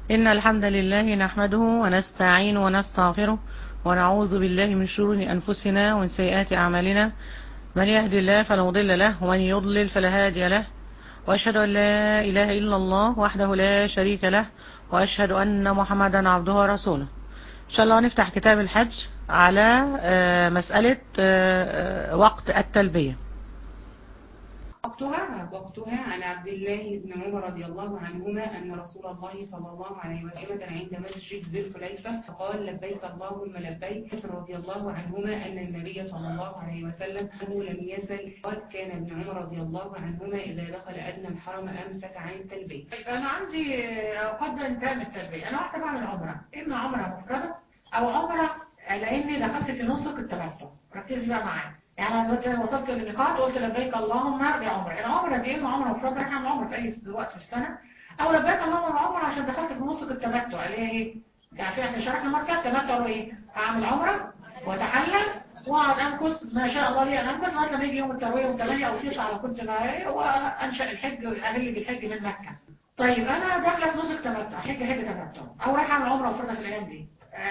إن الحمد لله نحمده ونستعين ونستغفره ونعوذ بالله من شرور أنفسنا ومن سيئات أعمالنا من يهدي الله فلا مضل له ومن يضلل فلا هادي له وأشهد أن لا إله إلا الله وحده لا شريك له وأشهد أن محمدا عبده ورسوله إن شاء الله نفتح كتاب الحج على آه، مسألة آه، آه، وقت التلبية وقتها وقتها عن عبد الله بن عمر رضي الله عنهما أن رسول الله صلى الله عليه وسلم عند مسجد ذي الحليفة فقال لبيك اللهم لبيك رضي الله عنهما أن النبي صلى الله عليه وسلم أنه لم يزل قال كان ابن عمر رضي الله عنهما إذا دخل أدنى الحرم أمسك عن التلبية أنا عندي قد انتهى من التلبية أنا واحدة بعمل عمرة إما عمرة مفردة أو عمرة لأني دخلت في نسك التمتع ركزي بقى معايا يعني أنا دلوقتي وصلت للميقات وقلت لبيك اللهم بعمرة العمرة دي إما عمرة مفردة إحنا عامل عمرة في أي وقت في السنة أو لبيك اللهم بعمرة عشان دخلت في نسك التمتع اللي هي إيه؟ عارفين إحنا شرحنا مرة فاتت التمتع هو إيه؟ أعمل عمرة وأتحلل واقعد انكس ما شاء الله لي انكس لغايه لما يجي يوم الترويه يوم 8 او 9 لو كنت معايا وانشا الحج اهل بالحج من مكه. طيب انا داخله في نسك تمتع حج حج تمتع او رايحه اعمل عمره وفرده في الايام دي.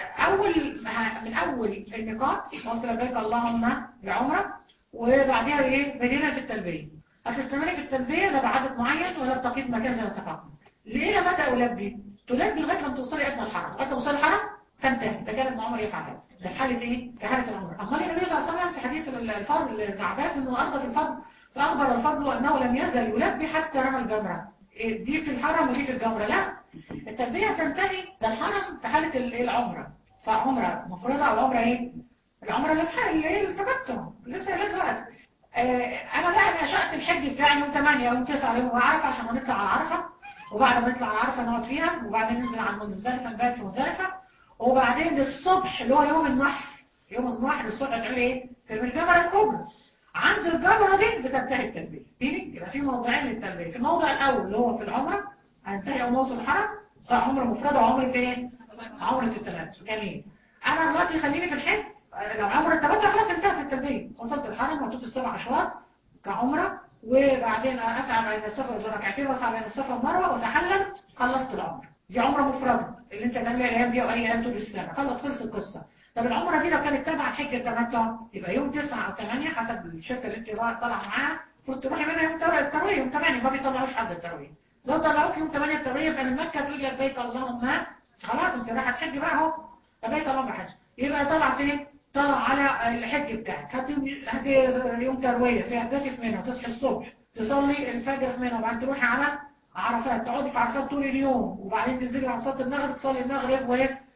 اول من اول الميقات قلت لبيك اللهم بعمره وبعديها ايه بدينا في التلبيه. هتستمري في التلبيه لا بعدد معين ولا بتقييد مكان زي ما اتفقنا. ليه لما تلبي؟ تلبي لغايه لما توصلي ادنى الحرم، لغايه لما توصلي الحرم تنتهي ده كان ابن عمر يفعل هذا ده في حاله ايه في حاله العمر امال النبي صلى الله عليه وسلم في حديث الفضل ابن عباس انه ارضى في الفضل فاخبر الفضل انه لم يزل يلبي حتى رمى الجمره دي في الحرم ودي في الجمره لا التلبيه تنتهي ده الحرم في حاله العمره سواء عمره مفرده او عمره ايه العمره لسه اللي هي التمتع لسه لغايه دلوقتي انا بقى نشأت الحج بتاعي يوم 8 يوم 9 يوم عرفه عشان نطلع على عرفه وبعد ما نطلع على عرفه نقعد فيها وبعدين ننزل على مزدلفه نبات في مزدلفه وبعدين الصبح اللي هو يوم النحر يوم النحر الصبح تعمل ايه؟ ترمي الجمرة الكبرى عند الجمرة دي بتنتهي التلبية تيجي يبقى في موضعين للتلبية في الموضع الأول اللي هو في العمرة هننتهي أول ما اوصل الحرم سواء عمرة مفردة أو عمرة ايه؟ عمرة التمتع جميل أنا دلوقتي خليني في الحج لو عمرة التمتع خلاص انتهت التلبية وصلت الحرم وهطوف السبع أشواط كعمرة وبعدين أسعى بين الصفا والركعتين وأسعى بين الصفا والمروة وأتحلل خلصت العمرة دي عمرة مفردة اللي انت هتعملها الايام دي او اي ايام طول السنه خلص خلص القصه طب العمره دي لو كانت تبع الحج التمتع يبقى يوم 9 او 8 حسب الشركه اللي انت طالعه معاها المفروض تروحي منها يوم الترويه يوم 8 ما بيطلعوش حد الترويه لو طلعوك يوم 8 الترويه يبقى من مكه تقول لبيك اللهم خلاص انت رايحه تحج بقى اهو لبيك اللهم حج يبقى طالع فين؟ طالع على الحج بتاعك هاتي يوم ترويه في هداتي في منى تصحي الصبح تصلي الفجر في منى وبعدين تروحي على عرفات تقعدي في عرفات طول اليوم وبعدين تنزلي على صلاه المغرب تصلي المغرب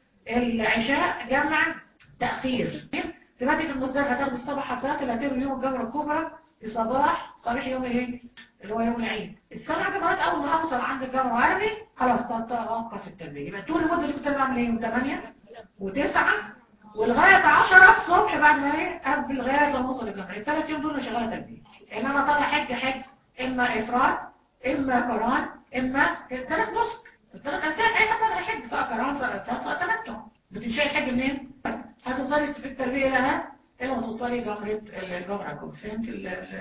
والعشاء جمع تاخير تباتي في المزدلفه تاخدي السبع حصات اللي هتروي يوم الجمره الكبرى في صباح صباح يوم الايه اللي هو يوم العيد السبع جمرات اول ما اوصل عند الجمره وارمي خلاص توقف التلبيه يبقى طول المده دي كنت بعمل ايه يوم 8 و9 ولغايه 10 الصبح بعد ما ايه قبل لغايه لما اوصل الجمره الثلاث يوم دول مش شغاله تلبيه ان انا طالع حج حج اما افراد اما قران اما ثلاث نسك الثلاث انسان اي حد راح يحج سواء قران سواء افراد سواء تمتع بتنشئ الحج منين هتفضلي في التربيه لها الى ما توصلي جمره الجمره الكبرى فهمت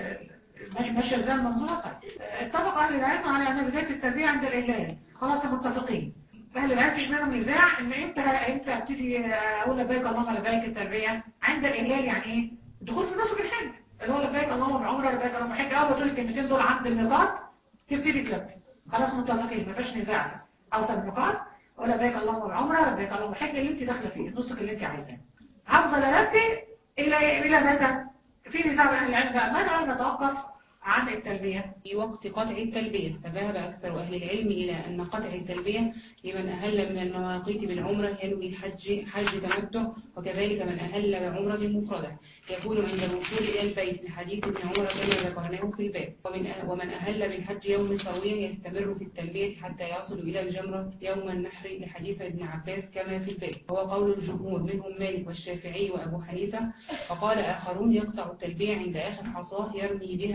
ماشي ماشيه ازاي المنظومه طيب اتفق اهل العلم على ان بدايه التربيه عند الاهلال خلاص متفقين اهل العلم فيش منهم نزاع ان امتى امتى ابتدي اقول لبيك اللهم لبيك التربيه عند الاهلال يعني ايه الدخول في نسك الحج اللي هو لبيك اللهم بعمره لبيك اللهم حج اول ما تقول الكلمتين دول عند الميقات تبتدي تلبي خلاص متفقين ما فيش نزاع اوصل الميقات ولبيك اللهم بعمره لبيك اللهم حج اللي انت داخله فيه النسك اللي انت عايزاه هفضل البي الى الى متى في نزاع بين العلم بقى متى نتوقف عن التلبية في وقت قطع التلبية فذهب أكثر أهل العلم إلى أن قطع التلبية لمن أهل من المواقيت بالعمرة ينوي الحج حج تمتع وكذلك من أهل بعمرة مفردة يكون عند الوصول إلى البيت لحديث ابن عمر كما ذكرناه في الباب ومن ومن أهل بالحج يوم التروية يستمر في التلبية حتى يصل إلى الجمرة يوم النحر لحديث ابن عباس كما في الباب وهو قول الجمهور منهم مالك والشافعي وأبو حنيفة وقال آخرون يقطع التلبية عند آخر حصاه يرمي بها الجمرة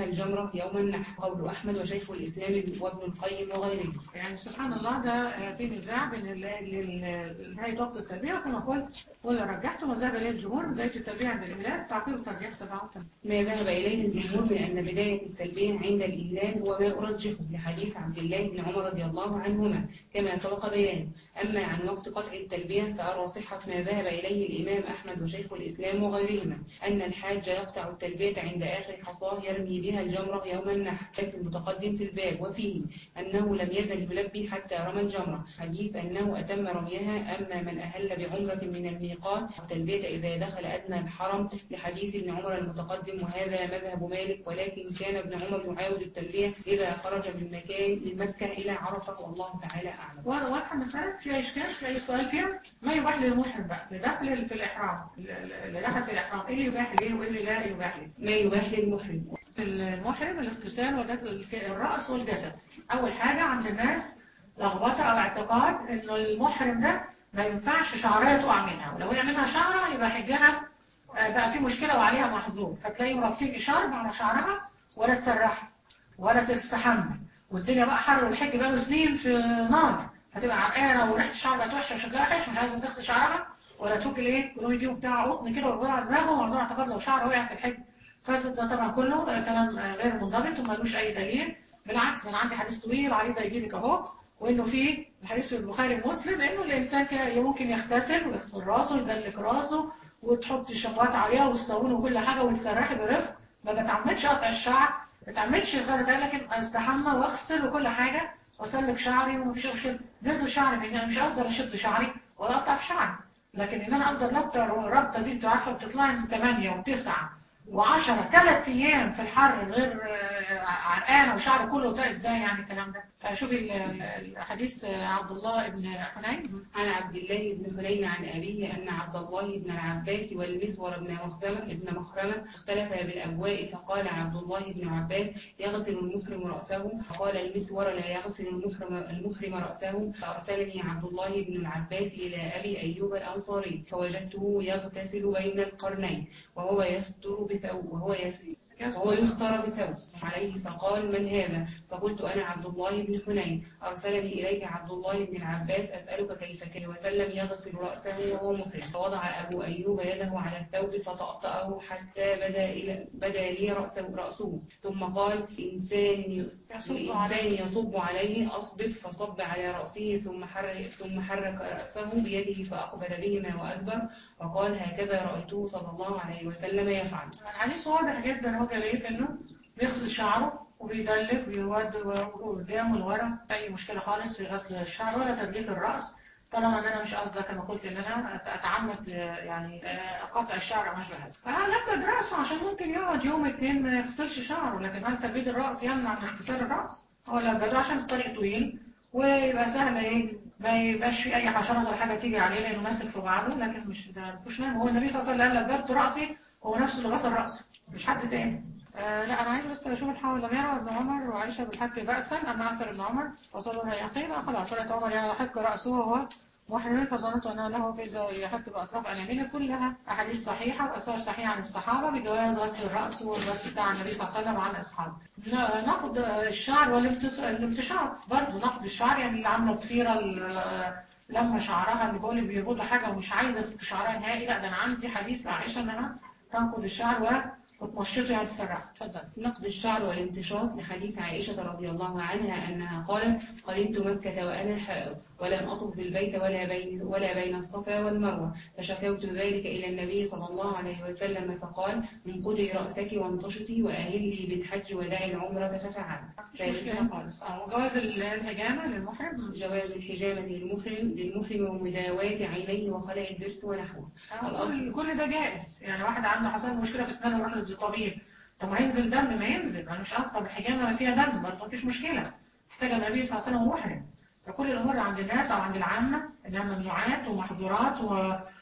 الجمرة يوم النحر قول أحمد وشيخ الإسلام وابن القيم وغيره يعني سبحان الله ده آه، في نزاع بين ال- ال- ال- نهاية وقت التربية وكما قلت ولا رجحت وذهب إليه الجمهور بداية التربية عند الإملاء تعقيب التربية سبعة وثمانية ما ذهب إليه الجمهور من أن بداية التلبية عند الإهلال هو ما أرجحه لحديث عبد الله بن عمر رضي الله عنهما كما سبق بيانه أما عن وقت قطع التلبية فأرى صحة ما ذهب إليه الإمام أحمد وشيخ الإسلام وغيرهما أن الحاج يقطع التلبية عند آخر حصاه يرمي بها الجمرة يوم النحر حيث المتقدم في الباب وفيه أنه لم يزل يلبي حتى رمى الجمرة حديث أنه أتم رميها أما من أهل بعمرة من الميقات التلبية إذا دخل أدنى الحرم لحديث ابن عمر المتقدم وهذا مذهب مالك ولكن كان ابن عمر يعاود التلبية إذا خرج من مكان من مكة إلى عرفة والله تعالى أعلم واضحة المسألة فيها إشكال في أي سؤال فيها ما يباح للمحرم بقى لدخل في الإحرام اللي دخل في الإحرام إيه اللي يباح ليه وإيه اللي لا يباح ليه ما يباح للمحرم المحرم الاغتسال ودفن الك- الرأس والجسد أول حاجة عند الناس لخبطة أو اعتقاد إنه المحرم ده ما ينفعش شعرها تقع منها ولو هي منها شعرة يبقى حجها آه، بقى في مشكلة وعليها محظور فتلاقي مرتين شرب على شعرها ولا تسرحها ولا تستحمى والدنيا بقى حر والحج بقى سنين في نار هتبقى عرقانة وريحة الشعر بقت وحشة وشكلها وحش مش عايزة تغسل شعرها ولا توكل ايه كلهم يجيبوا بتاع قطن كده ويربطوا على دماغهم وعندهم اعتقاد لو شعر وقع في الحج فاسد ده طبعا كله آه، كلام آه، غير منضبط ومالوش اي دليل بالعكس انا عندي حديث طويل عليه ده يجيلك اهو وانه في الحديث في البخاري ومسلم انه الانسان كده ممكن يغتسل ويغسل راسه ويدلك راسه وتحط الشفاط عليها والصابون وكل حاجه وتسرحي برفق ما بتعمدش قطع الشعر ما بتعمدش غير ده لكن استحمى واغسل وكل حاجه واسلك شعري ومفيش مشكله نزل شعري مني انا مش قصدي اشد شعري ولا اقطع في شعري لكن ان انا افضل رابطه الرابطه دي انتوا عارفه بتطلعي من 8 و9 و10 ثلاث ايام في الحر غير آه، عرقانه وشعر كله ده ازاي يعني الكلام ده فشوفي ال- ال- الحديث آه، عبد الله بن حنين عن عبد الله بن حنين عن أبيه أن عبد الله بن العباس والمسور بن مخزمة ابن مخرمة اختلفا بالأبواء فقال عبد الله بن عباس يغسل المحرم رأسه فقال المسور لا يغسل المحرم, المحرم رأسه فأرسلني عبد الله بن العباس إلى أبي أيوب الأنصاري فوجدته يغتسل بين القرنين وهو يستر بثوب وهو يس وهو يختار بثوب عليه فقال من هذا فقلت أنا عبد الله بن حنين أرسلني إليك عبد الله بن العباس أسألك كيف كان وسلم يغسل رأسه وهو محرم فوضع أبو أيوب يده على الثوب فطأطأه حتى بدا إلى بدا لي رأسه, رأسه ثم قال إنسان يصب الإنسان يصب عليه أصبب فصب على رأسه ثم حرك, ثم حرك رأسه بيده فأقبل بهما وأدبر وقال هكذا رأيته صلى الله عليه وسلم يفعل الحديث واضح جدا هو جريء انه بيغسل شعره وبيدلك ويود قدام والورا اي مشكله خالص في غسل الشعر ولا تدليك الراس طالما ان انا مش قصدك كما قلت ان انا أت- اتعمد آه، يعني آه، قطع الشعر او ما شابه هذا فهلبد راسه عشان ممكن يقعد يوم اتنين ما يغسلش شعره لكن هل تبييض الراس يمنع من اغتسال الراس؟ هو لبده عشان الطريق طويل ويبقى سهل ايه ما يبقاش في اي حشرات ولا حاجه تيجي عليه لانه ماسك في بعضه لكن مش ده مش نام هو النبي صلى الله عليه وسلم قال لبدت راسي هو نفسه اللي غسل راسه مش حد تاني آه لا انا عايز بس اشوف الحاول لم يرى ابن عمر وعائشه بالحق بأسا اما اثر ابن عمر وصلوا لها يقين خلاص صلاه عمر يحك راسه وهو محرم فظننت أن له فإذا يحك بأطراف أنامله كلها أحاديث صحيحة وأثار صحيحة عن الصحابة بجواز غسل الرأس والغسل بتاع النبي صلى الله عليه وسلم عن أصحابه ن- نقد الشعر والانتشار برضه نقد الشعر يعني اللي عاملة ضفيرة ال- لما شعرها اللي بقول بيربط حاجة ومش عايزة تفك شعرها نهائي لا ده أنا عندي حديث لعائشة إنها تنقد الشعر وتمشطه يعني تسرحه اتفضل نقد الشعر والانتشاط لحديث عائشة رضي الله عنها أنها قالت قدمت مكة وأنا حائض ولم أطف بالبيت ولا بين ولا بين الصفا والمروة فشكوت ذلك إلى النبي صلى الله عليه وسلم فقال انقضي رأسك وانتشطي وأهلي بالحج ودعي العمرة ففعل مش مشكلة خالص اه وجواز الهجامة للمحرم جواز الحجامة للمحرم للمحرم ومداواة عينيه وخلع الضرس ونحوه كل كل ده جائز يعني واحد عنده حصل مشكلة في اسنانه يروح للطبيب طب ما ينزل دم ما ينزل انا مش قصدي الحجامة ما فيها دم برضه مفيش مشكلة محتاج النبي صلى الله عليه وسلم محرم فكل الامور عند الناس او عند العامة انها ممنوعات ومحظورات و...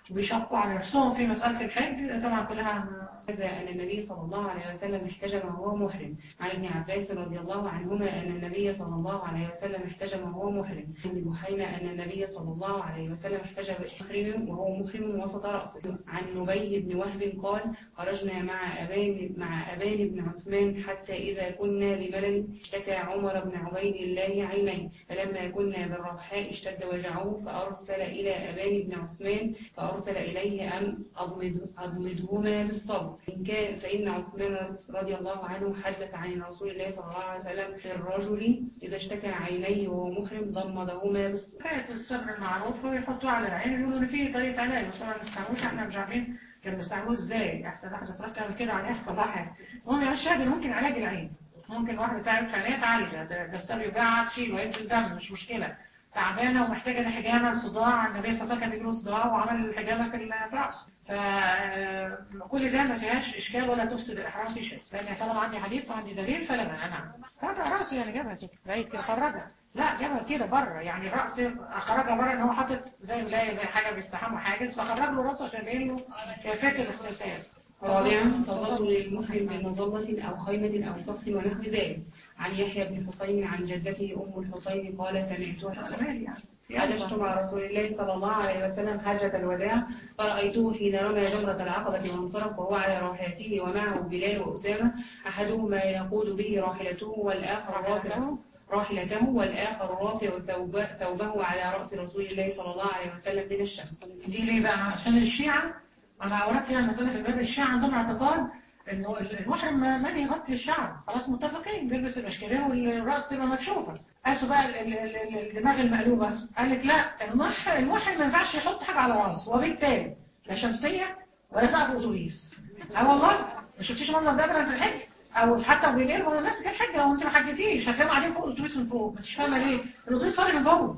وبيشقوا على نفسهم في مسألة الحج طبعا كلها هذا أن النبي صلى الله عليه وسلم احتجم وهو محرم عن ابن عباس رضي الله عنهما أن النبي صلى الله عليه وسلم احتجم وهو محرم عن بحينة أن النبي صلى الله عليه وسلم احتجم محرم وهو محرم وسط رأسه عن نبي بن وهب قال خرجنا مع أبان مع أبان بن عثمان حتى إذا كنا بملل اشتكى عمر بن عبيد الله عينيه فلما كنا بالربحاء اشتد وجعه فأرسل إلى أبان بن عثمان فأرسل إليه أن أضمد أضمدهما بالصبر إن كان فإن عثمان رضي الله عنه حدث عن رسول الله صلى الله عليه وسلم في الرجل إذا اشتكى عينيه وهو محرم ضمدهما بالصبر حكاية الصبر المعروف ويحطوه على العين يقولوا إن في طريقة علاج بس ما بنستعملوش إحنا مش عارفين كان بنستعملوه إزاي أحسن واحدة تروح تعمل كده عليه يحصل لها حاجة المهم يا شاهد ممكن علاج العين ممكن واحدة تعب في عينيها تعالجها ده ده السبب يوجعها تشيل وينزل دم مش مشكلة تعبانة ومحتاجة لحجامة صداع النبي صلى الله عليه وسلم كان بيجيله صداع وعمل الحجامة في في رأسه فكل ده ما فيهاش إشكال ولا تفسد الإحرام في شيء لأن طالما عندي حديث وعندي دليل فلا مانع نعم فتح رأسه يعني جابها كده بعيد كده خرجها لا جابها كده بره يعني رأس خرجها بره ان هو حاطط زي ملاية زي حاجة بيستحمى حاجز فخرج له رأسه عشان يبين له كيفية الاغتسال رابعا تظل للمحرم بمظلة أو خيمة أو سقف ونحو ذلك عن يحيى بن حسين عن جدته أم الحسين قال سمعتها كمان يعني حججت مع رسول الله صلى الله عليه وسلم حجة الوداع فرأيته حين رمى جمرة العقبة وانصرف وهو على راحلته ومعه بلال وأسامة أحدهما يقود به راحلته والآخر رافع راحلته والآخر رافع ثوب- ثوبه على رأس رسول الله صلى الله عليه وسلم من الشمس دي ليه بقى عشان الشيعة انا اوردت فيها مسألة في الباب الشيعة عندهم اعتقاد انه المحرم ما من يغطي الشعر خلاص متفقين بيلبس الاشكاليه والراس تبقى مكشوفه قاسوا بقى ال- ال- ال- الدماغ المقلوبه قال لك لا المح- المحرم ما ينفعش يحط حاجه على راسه وبالتالي لا شمسيه ولا سقف اتوبيس اه والله ما شفتيش منظر ده ابدا في الحج او حتى بالليل ما هو الناس كانت حجه وانت ما حجتيش هتلاقيهم قاعدين فوق الاتوبيس من فوق ما انتش فاهمه ليه الاتوبيس فاضي من جوه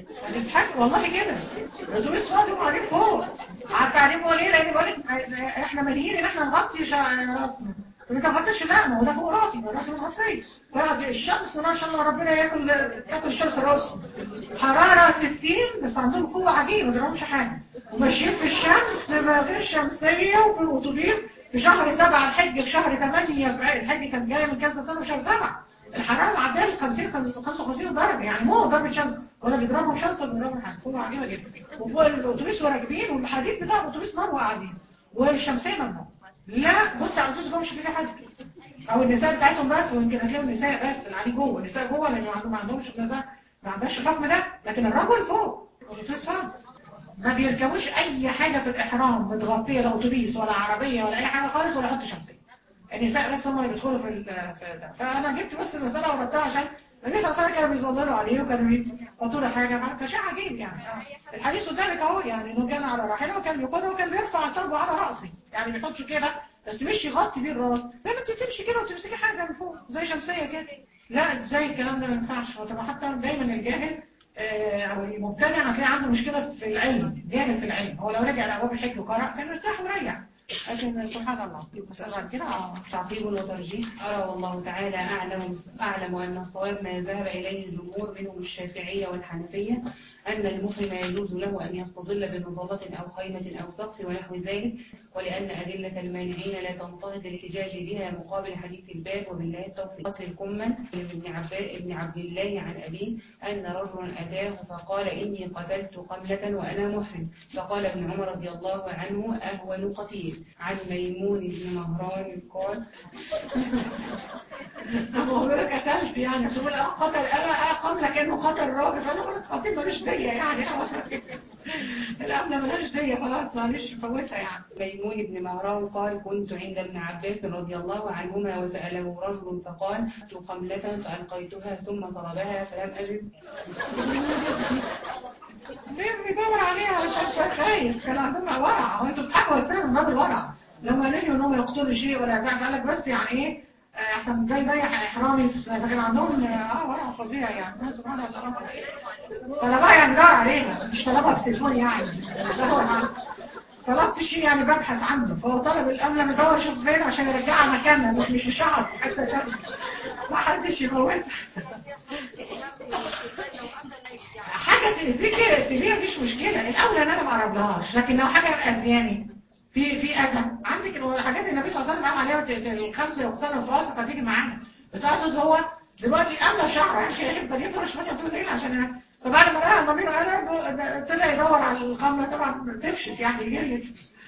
هتضحك والله كده الاتوبيس فاضي وقاعدين فوق قعدت قاعدين فوق ليه لان بقول لك احنا ماليين ان احنا نغطي شا- راسنا انت ما غطيتش لا ما هو ده فوق راسي ما راسي مغطيه فالشمس ما شاء الله ربنا ياكل ياكل الشمس راسه حراره 60 بس عندهم قوه عجيبه ما بيضربهمش حاجه وماشيين في الشمس من غير شمسيه وفي الاتوبيس في شهر سبعة الحج في شهر 8 في الحج كان جاي من كذا سنه في شهر سبعة الحراره معديه ل 50 55 درجه يعني مو ضربه شمس ولا بيضربهم شمس ولا بيضربهم حاجه قوه عجيبه جدا وفوق الاتوبيس وراكبين والحديد بتاع الاتوبيس نار وقاعدين والشمسيه ممنوع لا بص على الاتوبيس جوه مش فيه حد او النساء بتاعتهم بس ويمكن هتلاقوا النساء بس اللي قاعدين جوه النساء جوه لان عندهم ما عندهمش النساء ما عندهاش الحكم ده لكن الرجل فوق الاتوبيس فاضي ما بيركبوش اي حاجه في الاحرام متغطيه لا اتوبيس ولا عربيه ولا اي حاجه خالص ولا يحط شمسيه النساء بس هم اللي بيدخلوا في ال- في ده فانا جبت بس المساله وردتها عشان النبي صلى الله عليه وسلم كانوا بيظللوا عليه وكانوا بيحطوا له حاجه فشيء عجيب يعني آه. الحديث قدامك اهو يعني انه كان على راحله وكان بيقودها وكان بيرفع ثوبه على راسه يعني بيحط كده بس مش يغطي بيه الراس زي ما انت تمشي كده وتمسكي حاجه من فوق زي شمسيه كده لا ازاي الكلام ده ما ينفعش هو طبعا حتى دايما الجاهل آه، او المبتدع هتلاقي عنده مشكله في العلم جاهل في العلم هو لو رجع لابواب الحج وقرأ كان مرتاح وريح لكن سبحان الله مسألة بعد كده آه. تعقيب وترجيح أرى والله تعالى أعلم أعلم أن الصواب ما ذهب إليه الجمهور منهم الشافعية والحنفية أن المحرم يجوز له أن يستظل بمظلة أو خيمة أو سقف ونحو ذلك ولأن أدلة المانعين لا تنطرد الاحتجاج بها مقابل حديث الباب وبالله التوفيق قتل الكمل ابن عباس ابن عبد الله عن أبيه أن رجلا أتاه فقال إني قتلت قملة وأنا محرم فقال ابن عمر رضي الله عنه أهون قتيل عن ميمون بن مهران قال هو بيقول لك قتلت يعني شوف الأخ قتل انا قبل كانه قتل الراجل فانا خلاص قتل ماليش ديه يعني القبله مالهاش ديه خلاص معلش فوتها يعني ميمون بن مهران قال كنت عند ابن عباس رضي الله عنهما وسأله رجل فقال قتلت قملة فألقيتها ثم طلبها فلم أجد ليه بيدور عليها علشان كان خايف كان عندهم ورع هو انتوا بتضحكوا بس من باب الورع لما نجوا ان هم يقتلوا شيء ولا بتاع فقال لك بس يعني ايه آه، احسن ده يضيع احرامي في السنه فكان عندهم اه ورع فظيع يعني سبحان الله طلبها يعني دور عليها مش طلبها في التليفون يعني دور عليها. طلبت شيء يعني ببحث عنه فهو طلب الامن لما يدور يشوف فين عشان يرجعها مكانها بس مش في شعر حتى شعر ما حدش يموت حاجة تأذيك تبيع مش مشكلة الأولى ان انا ما اقربلهاش لكن لو حاجة مأذياني في في اذى عندك الحاجات اللي النبي صلى الله عليه وسلم قال عليها ت- ت- الخمسه يقتلوا الفاسق هتيجي معانا بس اقصد هو دلوقتي انا شعره يعني يفضل يفرش مثلا طول الليل عشان فبعد ما لقى ضميره قلب طلع يدور على الخمره طبعا تفشت يعني جلد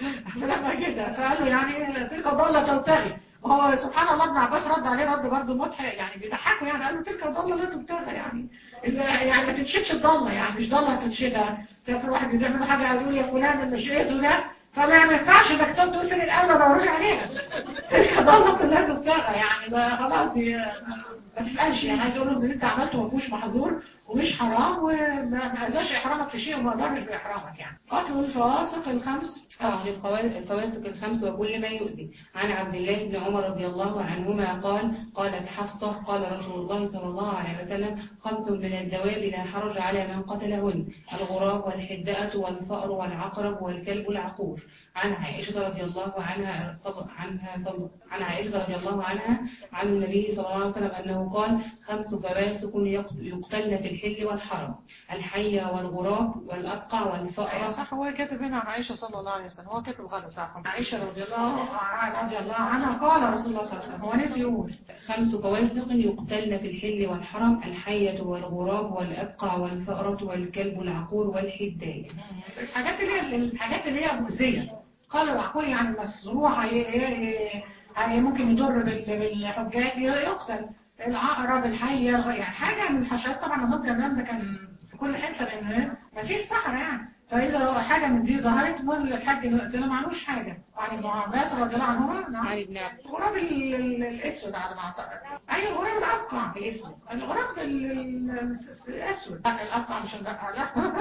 فلما كده فقال له يعني تلك ضاله تبتغي وهو سبحان الله ابن عباس رد عليه رد برضه مضحك يعني بيضحكوا يعني قال له تلك الضاله لا تبتغى يعني يعني ما تنشدش الضاله يعني مش ضاله تنشدها تعرف واحد بيعمل حاجه يقول يا فلان اللي شقيته ده فما ما ينفعش انك تقعد تقول فين الاولى دوري عليها تلك ضاله لا تبتغى يعني ده خلاص هي ما تسالش يعني عايز اقول له ان انت عملته ما فيهوش محظور ومش حرام وما ما اذاش احرامك في شيء وما ضرش باحرامك يعني قتل الفواسق الخمس قتل الفوا- الفواسق الخمس وكل ما يؤذي عن عبد الله بن عمر رضي الله عنهما قال قالت حفصة قال رسول الله صلى الله عليه وسلم خمس من الدواب لا حرج على من قتلهن الغراب والحداءة والفأر والعقرب والكلب العقور عن عائشة رضي الله عنها صل... عنها صل... عن عائشة رضي الله عنها عن النبي صلى الله عليه وسلم أنه قال خمس فواسق يق- يقتلن في الحل والحرم الحية والغراب والأبقع والفأر صح هو كاتب هنا عن عائشة صلى الله عليه وسلم هو كاتب غدا بتاعكم عائشة رضي الله عنها رضي الله عنها قال رسول الله صلى الله عليه وسلم هو نسي يقول خمس فواسق يقتلن في الحل والحرم الحية والغراب والأبقع والفأرة والكلب العقور والحداية الحاجات اللي هي الحاجات اللي هي مؤذية قال العقول يعني المسروع ي- ي- يعني ممكن يضر بال- بالحجاج يقتل العقرب الحية الغ- يعني حاجة من الحشرات طبعا ممكن الكلام ده كان في كل حتة لأن ما فيش صحراء يعني فإذا حاجة من دي ظهرت مول الحاج نقتله ما عملوش حاجة وعن ابن عباس رضي الله عنهما نعم عن ابن عباس الغراب ال- ال- الاسود على ما اعتقد ايوه الغراب الابقع الاسود الغراب ال- ال- الس- الاسود لا الابقع مش الابقع لا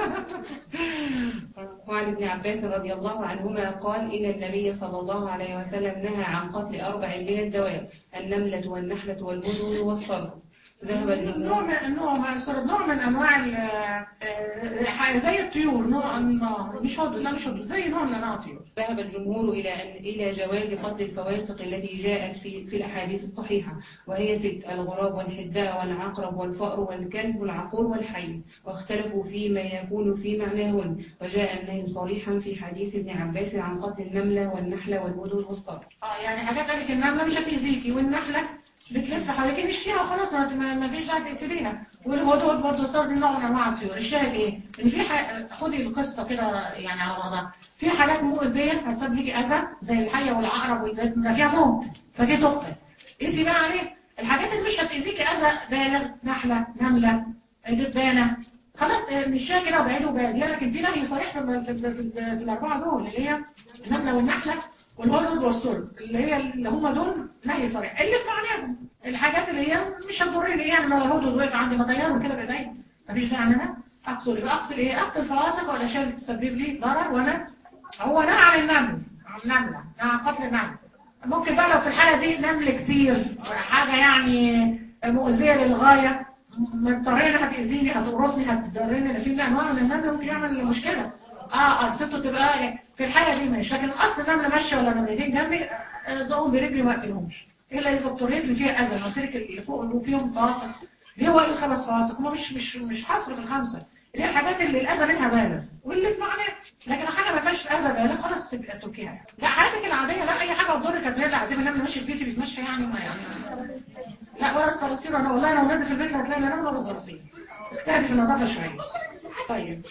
وعن ابن عباس رضي الله عنهما قال إن النبي صلى الله عليه وسلم نهى عن قتل أربع من الدواب النملة والنحلة والبدن والصرف ذهب نوع الجمهور من نوع سوري، نوع من انواع ال- آه، آه، زي الطيور نوع النار مش هدو لا مش هدو زي نوع من انواع الطيور ذهب الجمهور إلى أن إلى جواز قتل الفواسق التي جاءت في في الأحاديث الصحيحة وهي ست الغراب والحداء والعقرب والفأر والكلب والعقور والحي واختلفوا فيما يكون في معناهن وجاء النهي صريحا في حديث ابن عباس عن قتل النملة والنحلة والبدن والصرف اه يعني حاجات قالك النمله مش هتاذيكي والنحله بتلف حواليك مشيها وخلاص ما ما- ما فيش داعي تقتليها والهدهد برضه صار دي نوع من انواع الطيور الشاهد ايه؟ ان في ح... خدي القصه كده يعني على بعضها في حالات مؤذيه هتسبب ليكي اذى زي الحيه والعقرب والجد ده فيها موت فدي تقتل قيسي بقى عليه الحاجات اللي مش هتاذيكي اذى بالغ نحله نمله دبانه خلاص مشيها كده وبعيد وبعيد لكن في نهي صريح في ال- في, ال- في, ال- في الاربعه دول اللي هي النمله والنحله والهدهد والسرب اللي هي اللي هم دول نهي صريح اللي في معناهم الحاجات اللي هي مش هتضرني يعني لو الهدهد وقف عندي ما طيره كده بايدي مفيش داعي ان انا اقتل يبقى اقتل ايه اقتل فواسق ولا شيء تسبب لي ضرر وانا هو نهى عن النمل عن النمله نهى عن قتل النمل ممكن بقى لو في الحاله دي نمل كتير حاجه يعني مؤذيه للغايه مضطرين هتاذيني هتقرصني هتضرني ده في انواع من النمل ممكن يعمل مشكله اه قرصته تبقى في الحاله دي ماشي لكن اصل النمله ماشيه ولا نملتين جنبي آه، زقهم برجلي ما اقتلهمش الا اذا اضطريت اللي فيها اذى أنا قلت لك اللي فوق اللي فيهم فواصل ليه هو الخمس فواصل هم مش مش مش حصر في الخمسه اللي هي الحاجات اللي الاذى منها بالغ واللي في معناه لكن لو حاجه ما فيهاش اذى بالغ خلاص تبقى تركيها لا حياتك العاديه لا اي حاجه تضرك هتلاقي عزيز النمل ماشي في بيتي بيتمشى يعني ما يعني لا ولا الصراصير انا والله لو نمت في البيت لا هتلاقي لا نمل ولا صراصير اجتهدي في النظافه شويه طيب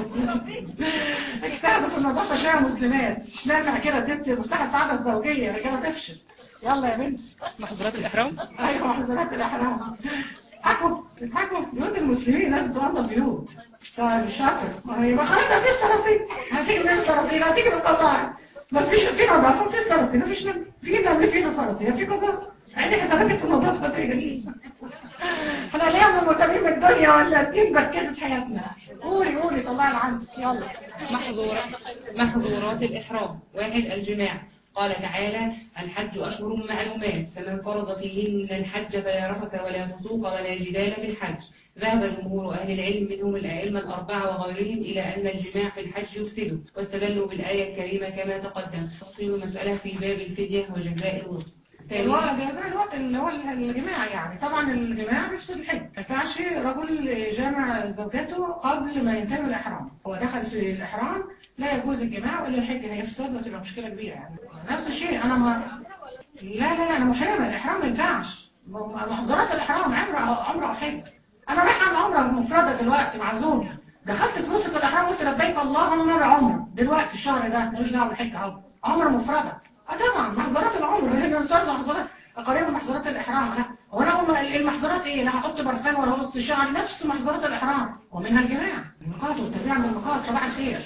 اجتهدوا في النظافه شويه يا مسلمات مش نافع كده اديت مفتاح السعاده الزوجيه رجاله تفشل يلا يا بنتي محظورات الإحرام ايوه حضرات الاحرام حكوا حكوا بيوت المسلمين لازم تنظف بيوت طيب شاطر ما خلاص مفيش صراصير هتيجي من الصراصير هتيجي من القذار مفيش في نظافه مفيش صراصير مفيش نمل في نمل في صراصير في قذار عيني حساباتك في النظافه تجري احنا ليه مهتمين بالدنيا ولا الدين بكتت حياتنا قولي قولي طلعي اللي عندك يلا محظورات محظورات الإحرام واحد الجماع قال تعالى الحج أشهر معلومات فمن فرض فيهن الحج فلا رفث ولا فسوق ولا جدال في الحج ذهب جمهور أهل العلم منهم الأئمة الأربعة وغيرهم إلى أن الجماع في الحج يفسده واستدلوا بالآية الكريمة كما تقدم تفصيل المسألة في باب الفدية وجزاء الوصف الوقت زي الوقت اللي هو الجماع يعني طبعا الجماع بيفسد الحج ما ينفعش رجل جامع زوجته قبل ما ينتهي من الإحرام هو دخل في الإحرام لا يجوز الجماع وإلا الحج هيفسد وتبقى مشكلة كبيرة يعني نفس الشيء أنا ما لا لا لا أنا محرمة الإحرام ما ينفعش محظورات الإحرام عمرة أو عمرة أو حج أنا رايحة أعمل عمرة مفردة دلوقتي مع زوجي دخلت في نص الإحرام قلت لبيك اللهم بعمرة دلوقتي الشهر ده ملوش دعوة بالحج أهو عمرة مفردة اه طبعا محظورات العمر هنا نصرف محظورات قريبا محظورات الاحرام لا هو انا اقول المحظورات ايه لا هحط برفان ولا هقص شعر نفس محظورات الاحرام ومنها الجماع النقاط والتبريع من النقاط صباح الخير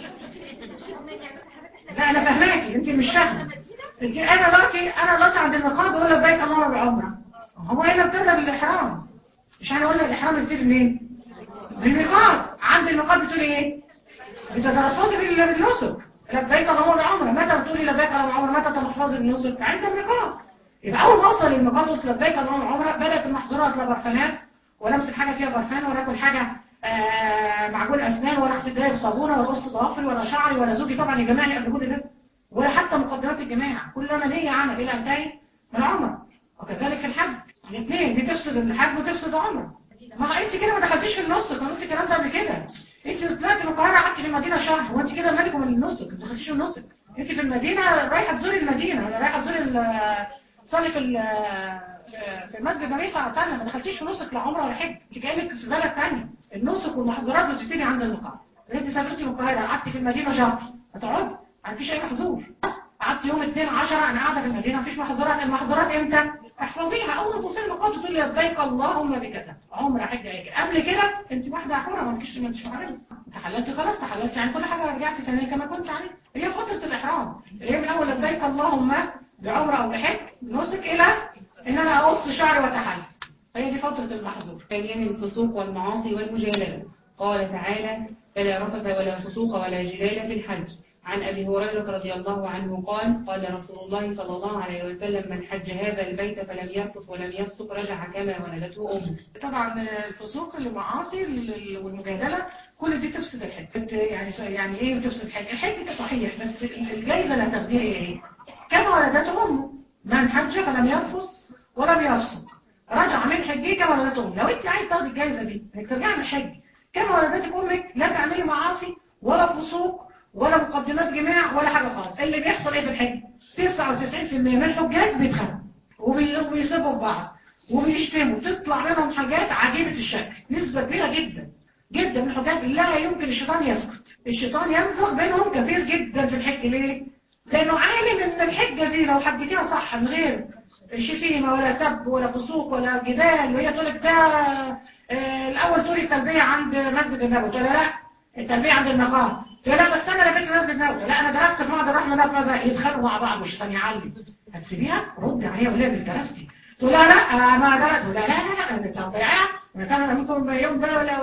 لا انا فاهماكي انت مش فاهمه انت انا دلوقتي انا دلوقتي عند النقاط بقول لبيك اللهم بعمره هو هنا ابتدى الاحرام مش هنقول الاحرام يبتدي منين؟ بالنقاط عند النقاط بتقول ايه؟ بتتلفظي بالنسك لبيك اللهم بعمره متى بتقولي لبيك اللهم بعمره متى تلفظي بالنسك عند الميقات يبقى اول ما اوصل للميقات قلت لبيك اللهم بعمره بدات المحظورات لا برفانات ولا امسك حاجه فيها برفان ولا اكل حاجه آه معجون اسنان ولا اغسل دراعي بصابونه ولا قص ضوافري ولا شعري ولا زوجي طبعا يجمعني قبل كل ده ولا حتى مقدمات الجماع كل ما نيه عمل الى انتهي من العمره وكذلك في الحج الاثنين دي تفسد الحج وتفسد العمره ما انت كده ما دخلتيش في النص كان قلت الكلام ده قبل كده انت طلعتي من القاهره قعدتي في المدينه شهر وانت كده مالك من النص ما دخلتيش في النص انت في المدينه رايحه تزوري المدينه رايحه تزوري تصلي في في مسجد النبي صلى الله عليه وسلم ما دخلتيش في نسك لا عمره ولا حج انت كانك في بلد ثانيه النسك والمحظورات بتبتدي عند اللقاء انت سافرتي من القاهره قعدتي في المدينه شهر هتقعدي ما عندكيش اي محظور قعدت يوم 2 10 انا قاعده في المدينه مفيش محظورات المحظورات امتى احفظيها اول ما توصلي الميقات تقولي لبيك اللهم بكذا عمره حج هيك قبل كده انت واحده حوره ما تجيش ما انتش معرفه تحللتي خلاص تحللتي يعني كل حاجه رجعتي تاني كما كنت عليه هي فتره الاحرام اللي هي من اول لبيك اللهم بعمره او بحج نسك الى ان انا اقص شعري واتحلل هي دي فتره المحظور ثانيا الفسوق والمعاصي والمجادله قال تعالى فلا رفث ولا فسوق ولا جدال في الحج عن أبي هريرة رضي الله عنه قال قال رسول الله صلى الله عليه وسلم من حج هذا البيت فلم يرفث ولم يفسق رجع كما ولدته أمه طبعا الفسوق المعاصي والمجادلة كل دي تفسد الحج يعني يعني ايه بتفسد الحج الحج صحيح بس الجايزة اللي هتاخديها ايه كما ولدته أمه من حج فلم يرفث ولم يفسق رجع من حجه كما ولدته أمه لو انت عايز تاخدي الجايزة دي انك ترجعي من الحج كما ولدتك أمك لا تعملي معاصي ولا فسوق ولا مقدمات جماع ولا حاجة خالص اللي بيحصل ايه في الحج 99% من الحجاج بيتخانقوا وبيسيبوا في بعض وبيشتموا تطلع منهم حاجات عجيبة الشكل نسبة كبيرة جدا جدا من الحجاج لا يمكن الشيطان يسكت الشيطان ينزغ بينهم كثير جدا في الحج ليه؟ لأنه عالم ان الحجة دي لو حجتيها صح من غير شتيمة ولا سب ولا فسوق ولا جدال وهي تقول لك ده آه الأول تقولي التلبية عند مسجد النبوي تقول لا التلبية عند المقام تقول لا بس انا لبيت مسجد نبوي لا انا درست في معهد الرحمه ده فذا يتخانقوا مع بعض والشيطان يعلم هتسيبيها رد عليها ولا اللي درستي تقول لا لا ما درست لا لا لا لا انت بتضيعها انا كان ممكن يوم ده ولا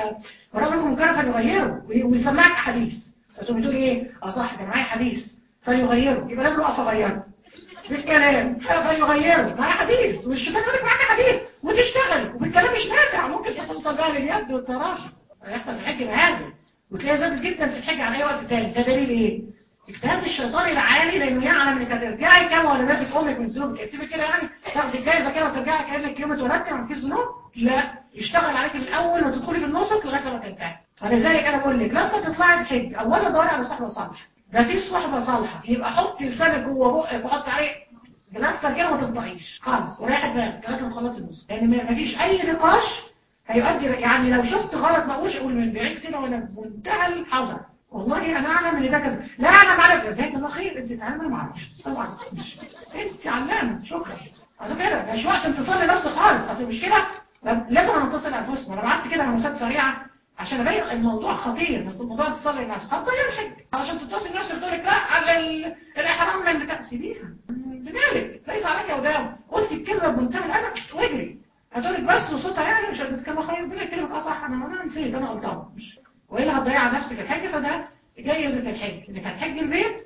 ورغم كان فليغيره ويسمعك احاديث فتقوم تقول ايه اه صح ده معايا حديث فليغيره يبقى لازم اقف اغيره بالكلام فليغيره معايا حديث والشيطان يقول لك معاك حديث وتشتغل وبالكلام مش نافع ممكن توصل بقى لليد والتراشق هيحصل في الحج هذا وتلاقيها زادت جدا في الحج عن اي وقت تاني ده دليل ايه اجتهاد الشيطان العالي لانه يعلم انك هترجعي كما ولدتك امك من ذنوبك سيبك كده يعني تاخدي الجايزه كده وترجعي كانك يوم اتولدتي ما عندكيش ذنوب لا يشتغل عليك من الاول وتدخلي في النسك لغايه لما تنتهي ولذلك انا بقول لك لما تطلعي تحج اولا دوري على صحبه صالحه ده في صحبه صالحه يبقى حطي لسانك جوه بقك وحطي عليه جلسه كده ما تنطقيش خالص وريحي بالك لغايه ما تخلصي النسك لان ما فيش اي نقاش هيؤدي يعني لو شفت غلط ما اقولش اقول من بعيد كده وانا بمنتهى الحذر والله انا اعلم ان ده كذا لا اعلم على جزاك الله خير انت تعلمي ما اعرفش طبعا انت علامه شكرا هذا كده مش وقت انتصار لنفسي خالص اصل مش كده لازم نتصل انفسنا انا بعت كده مسات سريعه عشان ابين الموضوع خطير بس الموضوع انتصار للنفس هتضيع الحج علشان تتصل نفسك تقول لك لا على الاحرام من بتاع سيبيها بذلك ليس عليك قدام قلت الكلمه بمنتهى الادب واجري هتقولك بس وصوتها يعني مش هتتكلم خير بلا كلمة أصح أنا أنا نسيت أنا قلتها مش وإلا هتضيع نفسك الحج فده جايزة الحج إنك هتحج البيت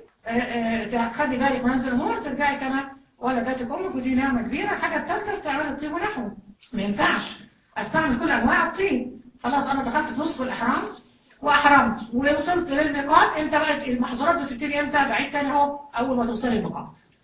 تخلي بالك منزل الأمور ترجعي كما ولدتك أمك ودي نعمة كبيرة الحاجة الثالثة استعمال الطيب ونحوه ما ينفعش أستعمل كل أنواع الطيب خلاص أنا دخلت في نسك الإحرام وأحرمت ووصلت للميقات أنت بقى المحظورات بتبتدي إمتى بعيد تاني أهو أول ما توصلي الميقات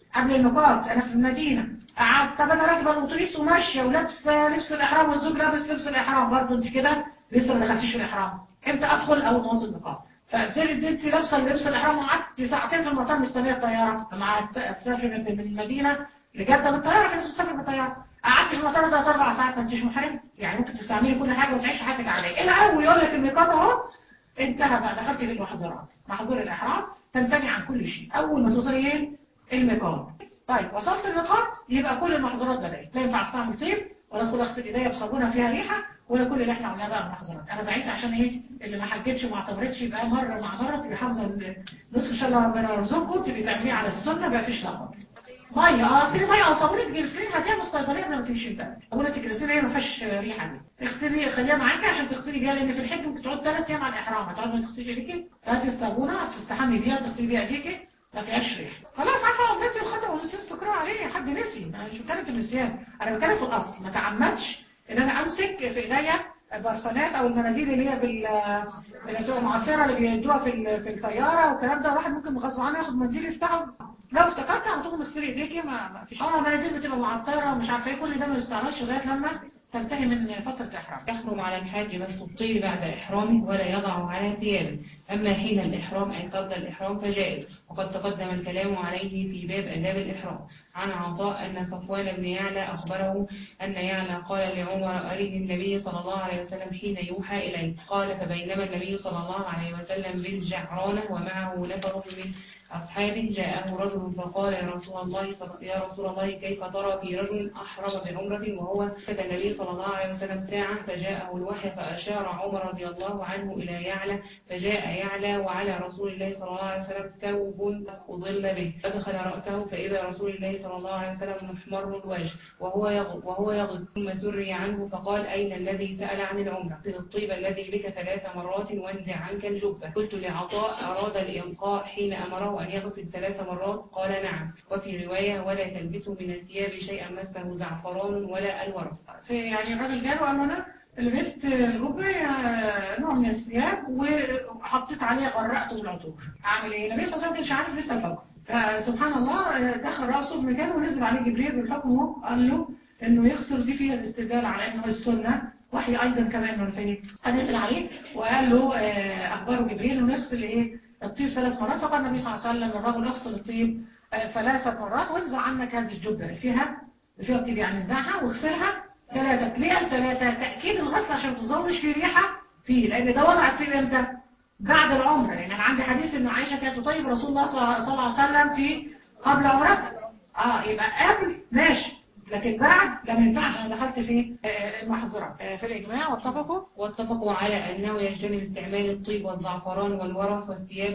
قبل الميقات انا في المدينه قعدت طب انا راكبه الاتوبيس وماشيه ولابسه لبس الاحرام والزوج لابس لبس الاحرام برضه انت كده لسه ما دخلتيش في الاحرام امتى ادخل اول ما اوصل الميقات فبتبتدي انت لابسه لبس الاحرام وقعدت ساعتين في المطار مستنيه الطياره لما تسافري من المدينه لجده بالطياره في ناس بتسافر بالطياره قعدت في المطار ثلاث اربع ساعات ما انتش محرم يعني ممكن تستعملي كل حاجه وتعيشي حياتك عاديه الى اول يقول لك الميقات اهو انتهى بقى دخلتي في المحظورات محظور الاحرام تمتنع عن كل شيء اول ما توصلي ايه الميقات طيب وصلت الميقات يبقى كل المحظورات بدأت لا ينفع استعمل طيب ولا ادخل اغسل ايديا بصابونه فيها ريحه ولا كل اللي احنا قلناه بقى المحظورات انا بعيد عشان ايه اللي ما حكيتش وما اعتبرتش يبقى مره مع مره تبقى حافظه النصف ان شاء الله ربنا يرزقكم تبقي تعمليه على السنه ما فيش لخبطه ميه اه اغسلي ميه او صابونه جليسرين هاتيها من الصيدليه قبل ما تمشي البلد صابونه الجليسرين هي ما فيهاش ريحه دي اغسلي خليها معاكي عشان تغسلي بيها لان في الحج ممكن تقعد ثلاث ايام على الاحرام هتقعد ما تغسليش ايديكي فهاتي الصابونه تستحمي بيها وتغسلي بيها ايديكي ما فيهاش ريحه خلاص عارفه عملتي الخطا ونسيت تقرا عليه حد نسي انا مش بتكلم في النسيان انا بتكلم في الاصل ما تعمدش ان انا امسك في ايديا برسانات او المناديل اللي هي بال اللي بتبقى معطره اللي بيدوها في في الطياره والكلام ده الواحد ممكن غصب عنه ياخد منديل يفتحه لو افتكرت على طول تغسلي ايديكي ما, ما فيش اه مناديل بتبقى معطره ومش عارفه ايه كل ده ما يستعملش لغايه لما تنتهي من فترة الإحرام يحرم على الحاج مس الطيب بعد إحرامه ولا يضع على ثيابه أما حين الإحرام أي قبل الإحرام فجائز وقد تقدم الكلام عليه في باب آداب الإحرام عن عطاء أن صفوان بن يعلى أخبره أن يعلى قال لعمر أرني النبي صلى الله عليه وسلم حين يوحى إليه قال فبينما النبي صلى الله عليه وسلم بالجعرانة ومعه نفر من أصحابه جاءه رجل فقال يا رسول الله صل... يا رسول الله كيف ترى في رجل أحرم بعمرة وهو فتى النبي صلى الله عليه وسلم ساعة فجاءه الوحي فأشار عمر رضي الله عنه إلى يعلى فجاء يعلى وعلى رسول الله صلى الله عليه وسلم ثوب أضل به فدخل رأسه فإذا رسول الله صلى الله عليه وسلم محمر الوجه وهو يغض وهو يغض ثم سري عنه فقال أين الذي سأل عن العمرة الطيب الذي بك ثلاث مرات وانزع عنك الجبة قلت لعطاء أراد الإنقاء حين أمره أن يغسل ثلاث مرات قال نعم وفي رواية ولا تلبسوا من الثياب شيئا مسه زعفران ولا الورس في يعني الراجل جاله قال له انا لبست الجبة نوع من الثياب وحطيت عليها غرقته بالعطور اعمل ايه النبي صلى الله عليه وسلم كانش عارف لسه الحكم فسبحان الله دخل راسه في مكانه ونزل عليه جبريل بالحكم قال له انه يخسر دي فيها الاستدلال على انه السنه وحي ايضا كمان من الحين نزل عليه وقال له اخباره جبريل ونغسل ايه الطيب ثلاث مرات فقال النبي صلى الله عليه وسلم للرجل اغسل الطيب ثلاثة مرات وانزع عنك هذه الجبة اللي فيها فيها الطيب يعني انزعها واغسلها ثلاثة ليه الثلاثة تأكيد الغسل عشان ما تظلش في ريحة فيه لأن ده وضع الطيب امتى؟ بعد العمرة يعني أنا عندي حديث إن عائشة كانت تطيب رسول الله صلى الله عليه وسلم في قبل عمرته اه يبقى قبل ماشي لكن بعد لا ما ينفعش انا دخلت في المحظورات في الاجماع واتفقوا واتفقوا على انه يجتنب استعمال الطيب والزعفران والورص والثياب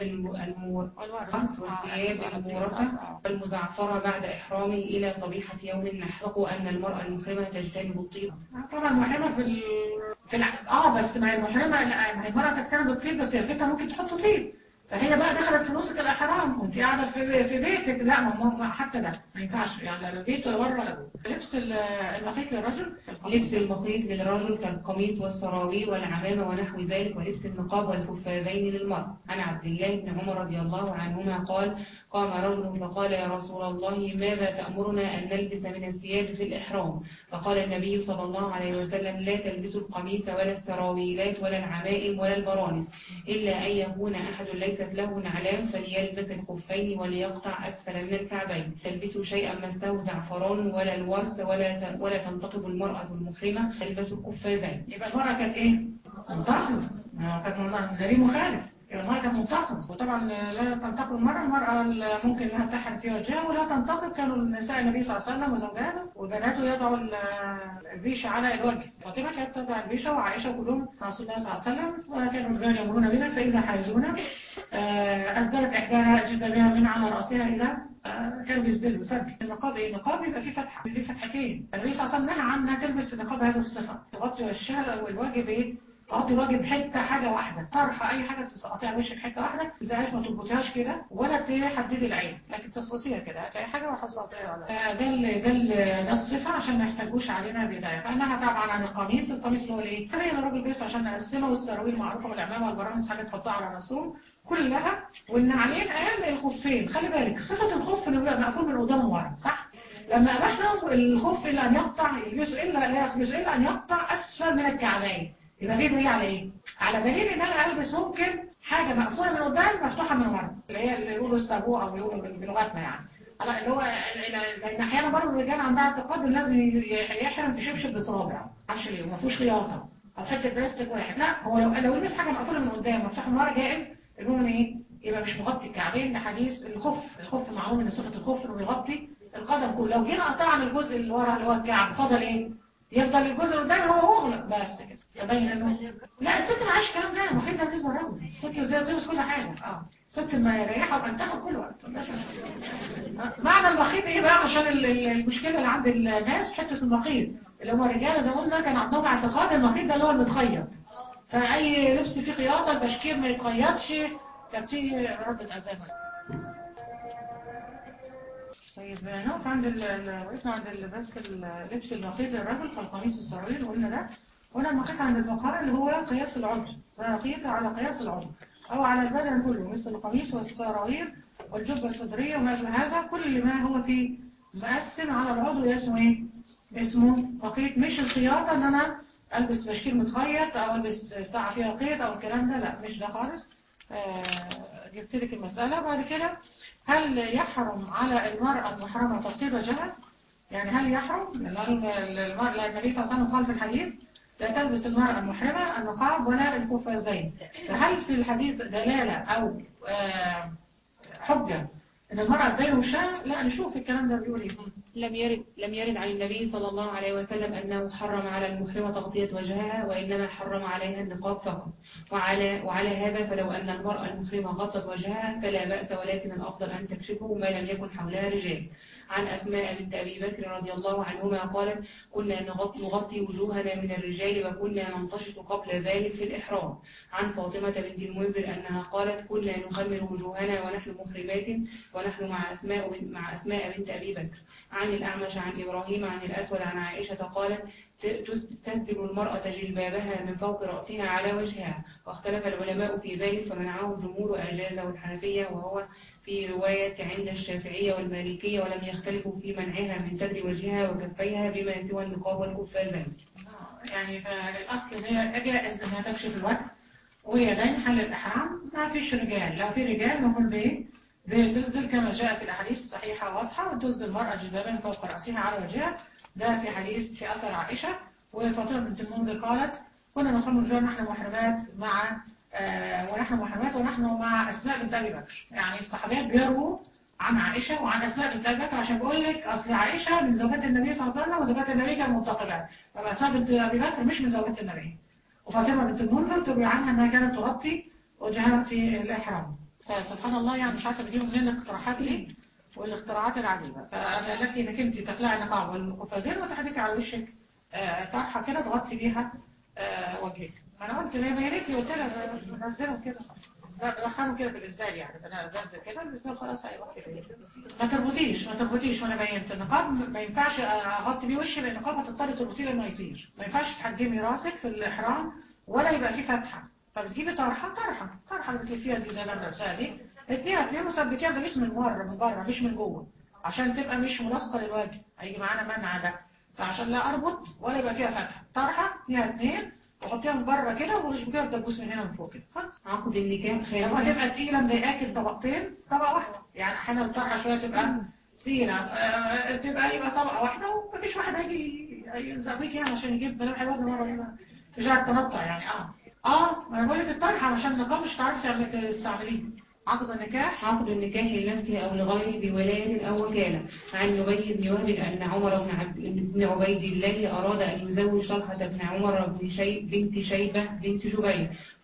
المورث والثياب المورثه والمزعفره بعد احرامه الى صبيحه يوم النحر اتفقوا ان المراه المحرمه تجتنب الطيب طبعا المحرمه في ال... في الع... اه بس ما هي المحرمه ما هي المراه تجتنب الطيب بس هي الفكره ممكن تحط طيب فهي بقى دخلت في نسك الإحرام وانت قاعدة في في بيتك لا ما حتى ده ما ينفعش يعني لا البيت ولا بره ولا لبس المخيط للرجل لبس المخيط للرجل كالقميص والسراويل والعمامة ونحو ذلك ولبس النقاب والخفاذين للمرأة عن عبد الله بن عمر رضي الله عنهما قال قام رجل فقال يا رسول الله ماذا تأمرنا أن نلبس من الثياب في الإحرام فقال النبي صلى الله عليه وسلم لا تلبسوا القميص ولا السراويلات ولا العمائم ولا البرانس إلا أن يكون أحد ليست له نعلام فليلبس الخفين وليقطع أسفل من الكعبين تلبسوا شيئا مسته زعفران ولا الورس ولا ولا تنتقب المرأة المحرمة تلبس القفازين يبقى المرأة كانت إيه؟ منتقبة كانت دليل مخالف المرأة كانت منتقبة وطبعا لا تنتقب المرأة المرأة ممكن انها تحرم في وجهها ولا تنتقب كانوا النساء النبي صلى الله عليه وسلم وزوجاته وبناته يضعوا الريشة على الوجه فاطمة كانت تضع الريشة وعائشة كلهم رسول الله صلى الله عليه وسلم وكانوا الرجال يمرون بنا فإذا حازونا أسدلت إحداها جبابها من على رأسها إلى كانوا بيسدلوا سد النقاب ايه النقاب يبقى فيه فتحه فيه فتحتين النبي صلى الله عليه وسلم نهى عنها تلبس النقاب هذه الصفه تغطي وشها والوجه بايه تغطي الوجه بحته حاجه واحده طرحه اي حاجه تسقطيها على وشك حته واحده ما تزعلش ما تربطيهاش كده ولا تحددي العين لكن تسقطيها كده هتلاقي حاجه وهتسقطيها على آه، ده ال- ده ال- ده الصفه عشان ما يحتاجوش علينا بدايه فانها طبعا عن القميص القميص اللي هو الايه؟ خلينا الراجل بس عشان نقسمه والسراويل معروفه بالعمامه والبرانس حاجه تحطها على راسهم كلها والنعلين قال الخفين خلي بالك صفه الخف انه بيبقى مقفول من قدام وورا صح؟ لما اباحنا الخف الا ان يقطع يلبسه الا لا يلبسه الا ان يقطع اسفل من الكعبين يبقى في دليل على ايه؟ على دليل ان انا البس ممكن حاجه مقفوله من قدام مفتوحه من ورا اللي هي اللي يقولوا السابوه او يقولوا بال- بلغتنا يعني على اللي هو لان احيانا برضه الرجال عندها اعتقاد ان لازم يحرم في شبشب بصوابع معرفش ليه وما فيهوش خياطه او حته بلاستيك واحد لا هو لو لو لبس حاجه مقفوله من قدام مفتوحه من ورا جائز المهم ايه؟ يبقى مش مغطي الكعبين ده حديث الخف الخف معلوم ان صفه الخف انه بيغطي القدم كله لو جينا قطعنا الجزء اللي ورا اللي هو الكعب فضل ايه؟ يفضل الجزء اللي قدام هو مغلق بس كده يبين انه لا الست ما عادش الكلام ده المفروض ده بالنسبه للراجل الست ازاي تلبس كل حاجه اه الست ما يريحها وبنتها كل وقت معنى المخيط ايه بقى عشان ال- ال- المشكله اللي عند الناس في حته المخيط اللي هم الرجاله زي ما قلنا كان عندهم اعتقاد المخيط ده اللي هو المتخيط فاي لبس فيه خياطه البشكير ما يتخيطش كانت تيجي ردة اذان طيب نقف عند ال- ال- وقفنا عند ال- بس اللبس المخيط للرجل كالقميص السراويل وقلنا ده قلنا المخيط عند الفقراء اللي هو قياس العضو مخيط على قياس العضو أو على البدن كله مثل القميص والسراويل والجبة الصدرية وما أشبه هذا كل ما هو فيه مقسم على العضو اسمه إيه؟ اسمه مخيط مش الخياطة إن أنا ألبس بشكير متخيط أو ألبس ساعة فيها خيط أو الكلام ده لا مش ده خالص آه، جبت لك المسألة بعد كده هل يحرم على المرأة المحرمة تغطية وجهها؟ يعني هل يحرم؟ لأن المرأة لأن النبي صلى الله عليه وسلم قال في الحديث لا تلبس المرأة المحرمة النقاب ولا القفازين فهل في الحديث دلالة أو آه، حجة إن المرأة تبين وشها؟ لا نشوف الكلام ده بيقول إيه لم يرد لم يرد عن النبي صلى الله عليه وسلم أنه حرم على المحرمة تغطية وجهها وإنما حرم عليها النقاب فقط وعلى وعلى هذا فلو أن المرأة المحرمة غطت وجهها فلا بأس ولكن الأفضل أن تكشفه ما لم يكن حولها رجال عن أسماء بنت أبي بكر رضي الله عنهما قالت كنا نغط- نغطي وجوهنا من الرجال وكنا ننتشط قبل ذلك في الإحرام عن فاطمة بنت المنذر أنها قالت كنا نخمر وجوهنا ونحن محرمات ونحن مع أسماء بنت- مع أسماء بنت أبي بكر عن الأعمش عن إبراهيم عن الأسود عن عائشة قالت ت- تس- تسدل المرأة جلبابها من فوق رأسها على وجهها واختلف العلماء في ذلك فمنعه الجمهور أجازه الحنفية وهو في رواية عند الشافعية والمالكية ولم يختلفوا في منعها من سدل وجهها وكفيها بما سوى النقاب والكفازين يعني فالأصل إن هي جائز إنها تكشف الوجه واليدين حل الإحرام ما فيش رجال لو في رجال نقول بإيه؟ بتسدل كما جاء في الأحاديث الصحيحة واضحة وتسدل المرأة جلبابا فوق رأسها على وجهها ده في حديث في أثر عائشة وفاطمة بنت المنذر قالت كنا نخرج رجال نحن محرمات مع آه ونحن محرمات ونحن مع أسماء بنت أبي بكر يعني الصحابيات بيروا عن عائشة وعن أسماء بنت أبي بكر عشان بقول لك أصل عائشة من زوجات النبي صلى الله عليه وسلم وزوجات النبي كانوا منتقبات فبقى أسماء بنت أبي بكر مش من زوجات النبي وفاطمة بنت المنذر تروي عنها أنها كانت تغطي وجهها في الإحرام فسبحان الله يعني مش عارفة بتجيبوا منين الاقتراحات دي والاختراعات العجيبة فأنا لك إنك أنت تقلعي النقاب والقفازين وتحدفي على وشك آه، طرحة كده تغطي بيها آه، وجهك ما أنا قلت ليه ما يا ريت لي قلت لها بنزلهم كده بدخلهم كده في الإسدال يعني أنا بنزل كده الإسدال خلاص هيغطي بيه ما تربطيش ما تربطيش وأنا بينت النقاب ما ينفعش أغطي بيه وشي لأن النقاب هتضطري تربطيه لما يطير ما ينفعش تحجمي راسك في الإحرام ولا يبقى فيه فتحة فبتجيبي طرحة طرحة طرحة اللي بتلفيها دي زي ما انا لابساها دي اديها اتنين وثبتيها بجسم من بره من بره مش من جوه عشان تبقى مش ملاصقة للوجه هيجي معانا منع ده فعشان لا اربط ولا يبقى فيها فتحة طرحة فيها اتنين وحطيها من بره كده واشبكيها بدبوس من هنا من فوق كده خلاص عقد النكاح لما خامسا تبقى تقيلة مضايقاكي طبقتين طبقة واحدة يعني احيانا الطرحة شوية تبقى تقيلة آه، تبقى يبقى طبقة واحدة ومفيش واحد هيجي يلزق فيك يعني عشان يجيب ملامح الوجه مرة كده تجاه التنطع يعني اه اه ما انا بقول لك الطرحة عشان النقاب مش هتعرفي تعملي تستعمليه عقد النكاح عقد النكاح لنفسه أو لغيره بولاية أو وكالة عن نبي بن وهب أن عمر بن, عبد بن عبيد الله أراد أن يزوج طلحة بن عمر بن شي بنت شيبة بنت جبير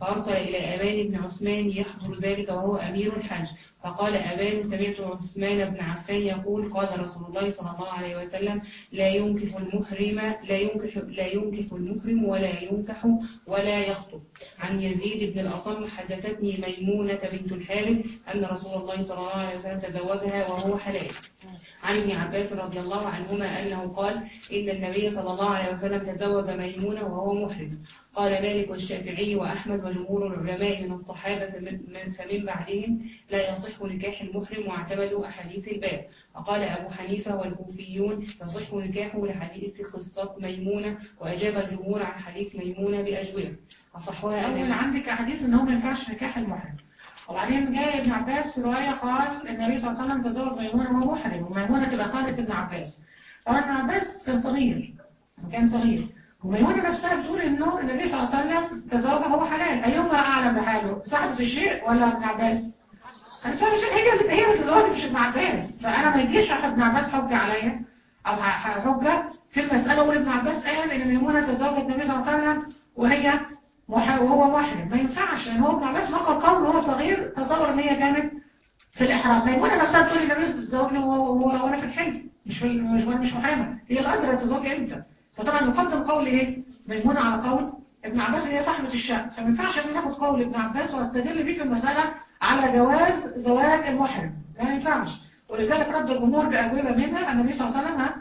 فأرسل إلى أبان بن عثمان يحضر ذلك وهو أمير الحج فقال أبان سمعت عثمان بن عفان يقول قال رسول الله صلى الله عليه وسلم لا ينكح المحرم لا ينكح لا ينكح المحرم ولا ينكح ولا يخطب عن يزيد بن الأصم حدثتني ميمونة بنت الحارث أن رسول الله صلى الله عليه وسلم تزوجها وهو حلال عن ابن عباس رضي الله عنهما أنه قال إن النبي صلى الله عليه وسلم تزوج ميمونة وهو محرم قال مالك والشافعي وأحمد وجمهور العلماء من الصحابة فمن فمن بعدهم لا يصح نكاح المحرم واعتمدوا أحاديث الباب وقال أبو حنيفة والكوفيون يصح نكاحه لحديث قصة ميمونة وأجاب الجمهور عن حديث ميمونة بأجوبة أصحها أول أن عندك أحاديث إن هو ما ينفعش نكاح المحرم وبعدين جاء ابن عباس في رواية قال النبي صلى الله عليه وسلم تزوج ميمونة وهو محرم وميمونة تبقى خالة ابن عباس طبعا ابن عباس كان صغير كان صغير وميمونة نفسها بتقول إنه النبي صلى الله عليه وسلم تزوجها وهو حلال أيهما أعلم بحاله صاحبة الشيء ولا ابن عباس؟ أنا صاحبة الشيء هي اللي هي اللي تزوجت مش ابن عباس فأنا ما يجيش ابن عباس حجة عليا أو ح- حجة في المسألة أقول ابن عباس قال إن ميمونة تزوجت النبي صلى الله عليه وسلم وهي مح- وهو محرم ما ينفعش لأن هو ابن عباس نقل قول وهو صغير تصور إن هي كانت في الإحرام ميمونة نفسها بتقول النبي تزوجني وهو- وهو- وأنا في الحج مش في مش وأنا مش محرمة هي الأدرى تزوج إمتى فطبعا نقدم قول إيه ميمونة على قول ابن عباس اللي هي صاحبة الشأن فما ينفعش إن ناخد قول ابن عباس واستدل بيه في المسألة على جواز زواج المحرم ما ينفعش ولذلك رد الجمهور بأجوبة منها النبي صلى الله عليه وسلم ها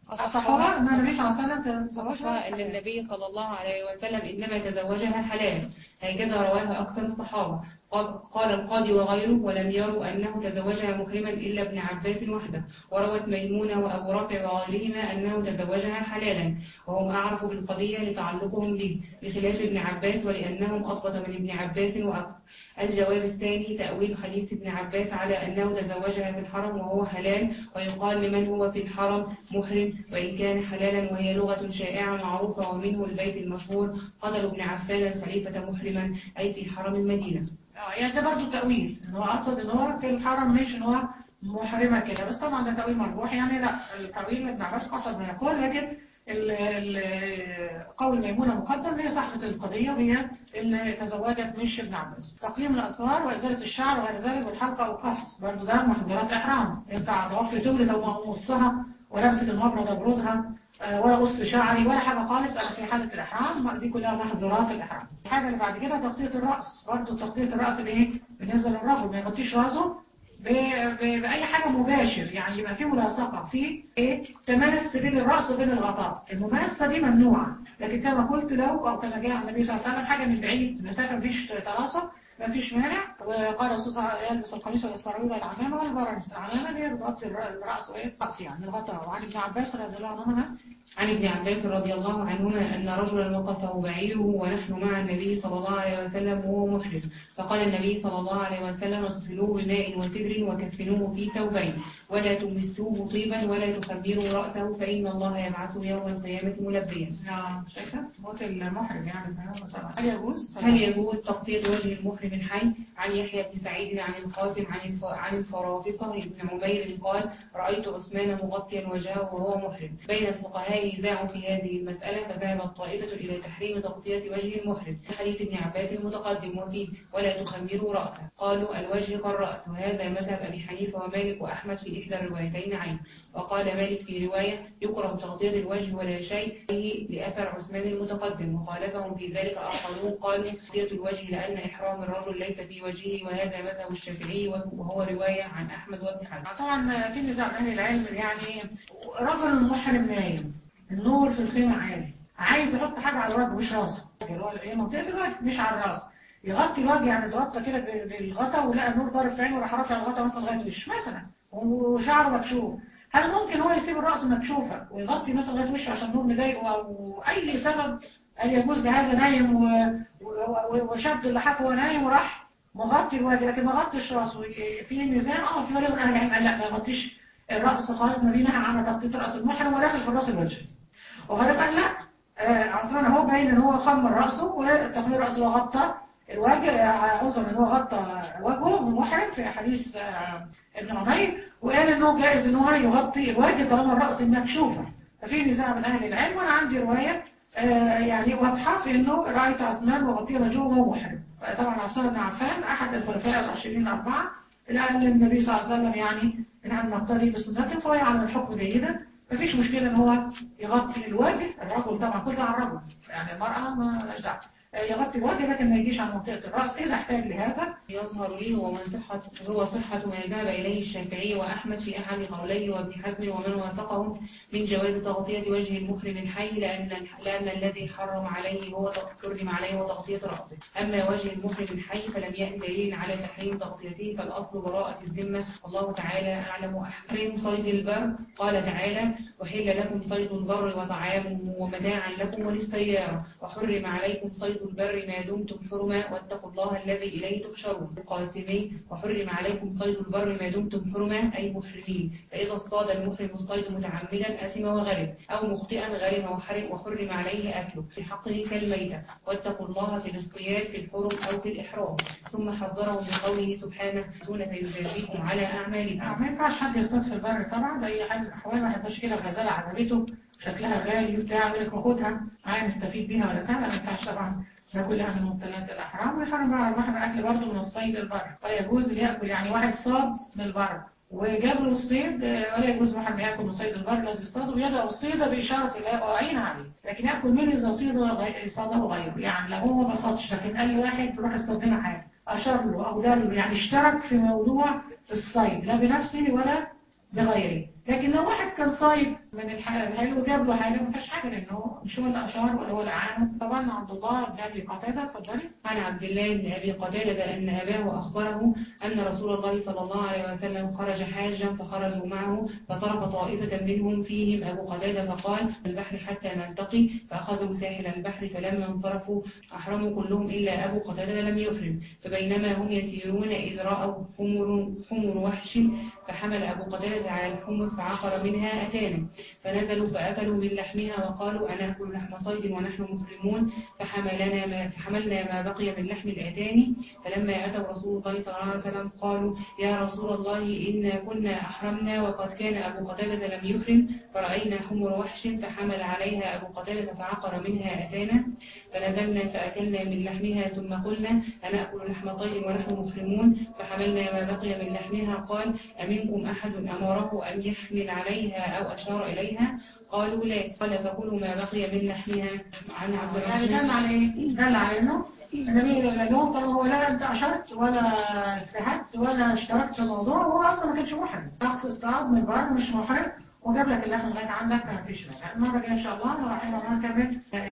أصحها أن النبي صلى الله عليه وسلم أصحها تزوجها أن النبي صلى الله عليه وسلم إنما تزوجها حلال هكذا رواها أكثر الصحابة قال قال القاضي وغيره ولم يروا أنه تزوجها محرما إلا ابن عباس وحده وروت ميمونة وأبو رافع وغيرهما أنه تزوجها حلالا وهم أعرفوا بالقضية لتعلقهم به بخلاف ابن عباس ولأنهم أضبط من ابن عباس وأكثر الجواب الثاني تأويل حديث ابن عباس على أنه تزوجها في الحرم وهو حلال ويقال لمن هو في الحرم محرم وإن كان حلالا وهي لغة شائعة معروفة ومنه البيت المشهور قتل ابن عفان الخليفة محرما أي في حرم المدينة اه يعني ده برضه تأويل ان هو قصد ان هو في الحرم مش ان هو محرمة كده بس طبعا ده تأويل مرجوح يعني لا التأويل ابن عباس قصد ما يقول لكن ال- ال- قول ميمونة مقدم هي صاحبة القضية وهي اللي تزوجت مش ابن عباس تقليم الأسوار وإزالة الشعر وغير ذلك والحلقة والقص برضه ده محظورات إحرام ينفع ضوافر تولد أو مقصها ولبست المبردة برودها آه، ولا قص شعري ولا حاجة خالص أنا في حالة الإحرام دي كلها محظورات الإحرام الحاجة اللي بعد كده تغطية الرأس برضه تغطية الرأس الإيه بالنسبة للرجل ما يغطيش رأسه ب- ب- بأي حاجة مباشر يعني يبقى في ملاصقة في إيه تماس بين الرأس وبين الغطاء المماسة دي ممنوعة لكن كما قلت لو أو كما جاء عن النبي صلى الله عليه وسلم حاجة من بعيد مسافة مفيش تلاصق مفيش مانع وقال الرسول صلى الله عليه وسلم يلبس القميص والسراويل والعمامة والبرنس العمامة اللي هي بتغطي الر- الرأس وإيه الرأس يعني الغطاء وعن ابن عباس رضي الله عنهما عن ابن عباس رضي الله عنهما أن رجلا وقصه بعيره ونحن مع النبي صلى الله عليه وسلم وهو محرم فقال النبي صلى الله عليه وسلم اغسلوه بماء وسدر وكفنوه في ثوبين ولا تمسوه طيبا ولا تخمروا رأسه فإن الله يبعثه يوم القيامة ملبيا نعم شايفة موت المحرم يعني فاهم مثلا هل يجوز؟ هل يجوز تغطية وجه المحرم الحي عن يحيى بن سعيد عن القاسم عن الف... عن الفرافصة بن عمير قال رأيت عثمان مغطيا وجهه وهو محرم بين الفقهاء نزاع في هذه المسألة فذهبت طائفة إلى تحريم تغطية وجه المحرم حديث ابن عباس المتقدم وفيه ولا تخمروا رأسه قالوا الوجه كالرأس وهذا مذهب أبي حنيفة ومالك وأحمد في إحدى الروايتين عين وقال مالك في رواية يكره تغطية الوجه ولا شيء فيه لأثر عثمان المتقدم وخالفهم في ذلك آخرون قالوا تغطية الوجه لأن إحرام الرجل ليس في وجهه وهذا مذهب الشافعي وهو رواية عن أحمد وابن حزم طبعا في نزاع بين العلم يعني رجل محرم نايم النور في الخيمة عالي عايز يحط حاجة على الوجه مش راسه اللي هو ايه منطقة الوجه مش على الراس يغطي الوجه يعني يتغطى كده ب- بالغطا ولقى النور ضارب في عينه وراح رافع الغطا مثلا لغاية وشه مثلا وشعره مكشوف هل ممكن هو يسيب الرأس مكشوفة ويغطي مثلا لغاية وشه عشان النور مضايقه أو أي سبب هل يجوز لهذا نايم و- و- وشد اللحاف وهو نايم وراح مغطي الوجه لكن ما غطيش راسه في نزاع اه في ولي من اهل العلم قال لا ما يغطيش الراس خالص ما نهى عن تغطيه راس المحرم وداخل في الراس الوجه وغيره قال لا آه، اصلا هو باين ان هو خمر راسه وتخمير راسه وغطى الوجه عذر ان هو غطى وجهه محرم في حديث آه، ابن عمير وقال انه جائز ان هو يغطي الوجه طالما الراس مكشوفه ففي نزاع من اهل العلم وانا عندي روايه آه، يعني واضحه في انه رايت عثمان وغطي وجهه وهو محرم طبعا عثمان بن عفان أحد الخلفاء الراشدين الأربعة لأن النبي صلى الله عليه وسلم يعني نحن نقتدي بسنته فهو يعلم الحكم جيدا مفيش مشكلة إن هو يغطي الوجه الرجل طبعا كل ده على الرجل يعني المرأة ما لهاش دعوة يغطي الوجه لكن ما يجيش على منطقة الرأس إذا احتاج لهذا يظهر لي هو من صحة هو صحة ما ذهب إليه الشافعي وأحمد في أحد قوليه وابن حزم ومن وافقهم من جواز تغطية وجه المحرم الحي لأن لأن الذي حرم عليه هو حرم عليه هو تغطية رأسه أما وجه المحرم الحي فلم يأتي دليل على تحريم تغطيته فالأصل براءة الذمة والله تعالى أعلم أحرم صيد البر قال تعالى وحل لكم صيد البر وطعامه ومتاعا لكم وللسيارة وحرم عليكم صيد البر ما دمتم حرما واتقوا الله الذي إليه تحشرون القاسمي وحرم عليكم صيد البر ما دمتم حرما أي محرمين فإذا اصطاد المحرم الصيد متعمدا أثم وغرم أو مخطئا غرم وحرم وحرم عليه أكله في حقه كالميتة واتقوا الله في الاصطياد في الحرم أو في الإحرام ثم حذرهم بقوله سبحانه دون فيجازيكم على أعمالكم ما ينفعش حد يصطاد في البر طبعا ده أي حال من الأحوال ما يحبش كده غزالة عجبته شكلها غالي وبتاع يقول لك خدها معايا نستفيد بيها ولا بتاع لا ما ينفعش طبعا ده كلها من مبتلات الأحرام ويحرم بقى على البحر أكل برضه من الصيد البر ولا يجوز يأكل يعني واحد صاد من البر وجاب له الصيد ولا يجوز واحد ياكل من صيد البر الذي اصطاده بيده الصيد بإشارة الله وأعين عليه لكن يأكل منه إذا صيد غي- صاده غيره يعني لو هو ما صادش لكن قال لي واحد روح اصطاد لنا حاجة أشار له أو دل له يعني اشترك في موضوع الصيد لا بنفسه ولا بغيره لكن لو واحد كان صايد من الحلال وجاب له حاجة ما فيهاش حاجة لأنه مش هو اللي أشار ولا هو اللي أعانه طبعا عبد الله بن أبي قتادة اتفضلي عن عبد الله بن أبي قتادة أن أباه أخبره أن رسول الله صلى الله عليه وسلم خرج حاجا فخرجوا معه فصرف طائفة منهم فيهم أبو قتادة فقال البحر حتى نلتقي فأخذوا ساحل البحر فلما انصرفوا أحرموا كلهم إلا أبو قتادة لم يحرم فبينما هم يسيرون إذ رأوا حمر, حمر وحش فحمل أبو قتادة على الحمر فعقر منها أتانا فنزلوا فأكلوا من لحمها وقالوا أنأكل لحم صيد ونحن محرمون فحملنا ما فحملنا ما بقي من لحم الأتان فلما أتوا رسول الله صلى الله عليه وسلم قالوا يا رسول الله إنا كنا أحرمنا وقد كان أبو قتادة لم يحرم فرأينا حمر وحش فحمل عليها أبو قتادة فعقر منها أتانا فنزلنا فأكلنا من لحمها ثم قلنا أنأكل لحم صيد ونحن محرمون فحملنا ما بقي من لحمها قال أمنكم أحد أمره أن يحمل عليها أو أشار إليها قالوا لا قال فكلوا ما بقي من لحمها عن عبد يعني الرحمن دل عليه دل على انه النبي قال لهم طب هو لا انت اشرت ولا اجتهدت ولا اشتركت في الموضوع وهو اصلا ما كانش محرم شخص اصطاد من بره مش محرم وجاب لك اللحم لغايه عندك ما فيش مانع المره الجايه ان شاء الله لو رحمه الله نكمل